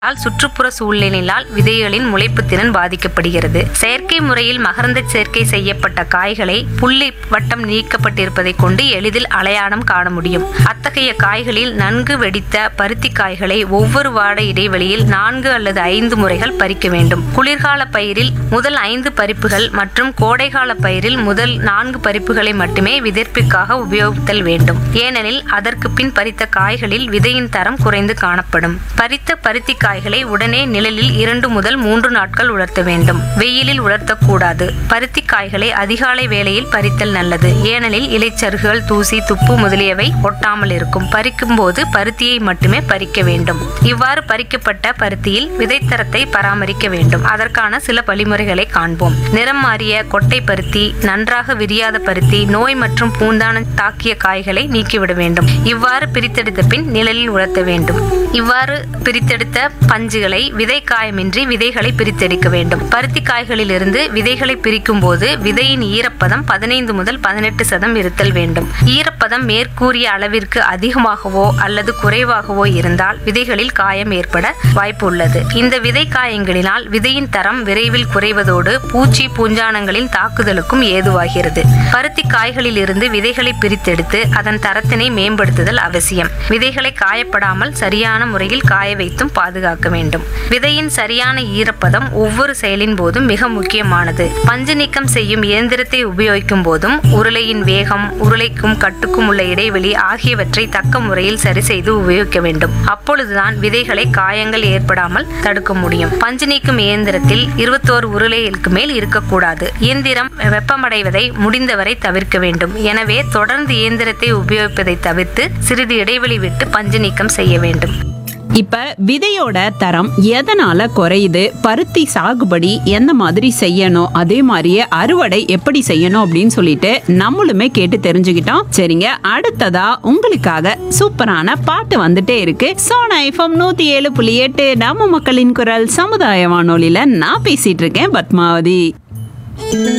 all சுற்றுப்புற சூழ்நிலையால் விதைகளின் முளைப்பு திறன் பாதிக்கப்படுகிறது செயற்கை முறையில் மகரந்த சேர்க்கை செய்யப்பட்ட காய்களை புள்ளி வட்டம் நீக்கப்பட்டிருப்பதை கொண்டு எளிதில் அடையாளம் காண முடியும் அத்தகைய காய்களில் நன்கு வெடித்த பருத்தி காய்களை ஒவ்வொரு வாட இடைவெளியில் நான்கு அல்லது ஐந்து முறைகள் பறிக்க வேண்டும் குளிர்கால பயிரில் முதல் ஐந்து பறிப்புகள் மற்றும் கோடைகால பயிரில் முதல் நான்கு பறிப்புகளை மட்டுமே விதைப்பிற்காக உபயோகித்தல் வேண்டும் ஏனெனில் அதற்கு பின் பறித்த காய்களில் விதையின் தரம் குறைந்து காணப்படும் பறித்த பருத்தி காய்களை உடனே நிழலில் இரண்டு முதல் மூன்று நாட்கள் உலர்த்த வேண்டும் வெயிலில் உலர்த்தக்கூடாது பருத்தி காய்களை அதிகாலை வேளையில் பறித்தல் நல்லது ஏனெனில் இலைச்சருகுகள் தூசி துப்பு முதலியவை ஒட்டாமல் இருக்கும் பறிக்கும் போது பருத்தியை மட்டுமே பறிக்க வேண்டும் இவ்வாறு பறிக்கப்பட்ட பருத்தியில் விதைத்தரத்தை பராமரிக்க வேண்டும் அதற்கான சில வழிமுறைகளை காண்போம் நிறம் மாறிய கொட்டை பருத்தி நன்றாக விரியாத பருத்தி நோய் மற்றும் பூந்தான தாக்கிய காய்களை நீக்கிவிட வேண்டும் இவ்வாறு பிரித்தெடுத்த பின் நிழலில் உலர்த்த வேண்டும் இவ்வாறு பிரித்தெடுத்த பஞ்சுகளை விதை காயமின்றி விதைகளை பிரித்தெடுக்க வேண்டும் பருத்தி காய்களிலிருந்து விதைகளை பிரிக்கும் போது விதையின் ஈரப்பதம் பதினைந்து முதல் பதினெட்டு சதம் இருத்தல் வேண்டும் ஈரப்பதம் மேற்கூறிய அளவிற்கு அதிகமாகவோ அல்லது குறைவாகவோ இருந்தால் விதைகளில் காயம் ஏற்பட வாய்ப்பு உள்ளது இந்த விதை காயங்களினால் விதையின் தரம் விரைவில் குறைவதோடு பூச்சி பூஞ்சானங்களின் தாக்குதலுக்கும் ஏதுவாகிறது பருத்தி காய்களில் இருந்து விதைகளை பிரித்தெடுத்து அதன் தரத்தினை மேம்படுத்துதல் அவசியம் விதைகளை காயப்படாமல் சரியான முறையில் காய வைத்தும் பாதுகாக்க வேண்டும் விதையின் சரியான ஈரப்பதம் ஒவ்வொரு செயலின் போதும் மிக முக்கியமானது பஞ்சு நீக்கம் செய்யும் இயந்திரத்தை உபயோகிக்கும் போதும் உருளையின் வேகம் உருளைக்கும் கட்டுக்கும் உள்ள இடைவெளி ஆகியவற்றை தக்க முறையில் சரி செய்து உபயோகிக்க வேண்டும் அப்பொழுதுதான் விதைகளை காயங்கள் ஏற்படாமல் தடுக்க முடியும் பஞ்சு நீக்கும் இயந்திரத்தில் இருபத்தோரு உருளைகளுக்கு மேல் இருக்கக்கூடாது இயந்திரம் வெப்பமடைவதை முடிந்தவரை தவிர்க்க வேண்டும் எனவே தொடர்ந்து இயந்திரத்தை உபயோகிப்பதை தவிர்த்து சிறிது இடைவெளி விட்டு பஞ்சு நீக்கம் செய்ய வேண்டும் இப்ப விதையோட தரம் எதனால குறையுது பருத்தி சாகுபடி எந்த மாதிரி செய்யணும் அதே மாதிரியே அறுவடை எப்படி செய்யணும் அப்படின்னு சொல்லிட்டு நம்மளுமே கேட்டு தெரிஞ்சுக்கிட்டோம் சரிங்க அடுத்ததா உங்களுக்காக சூப்பரான பாட்டு வந்துட்டே இருக்கு சோனா எஃப்எம் நூத்தி ஏழு புள்ளி எட்டு நம்ம மக்களின் குரல் சமுதாய வானொலியில நான் பேசிட்டு இருக்கேன் பத்மாவதி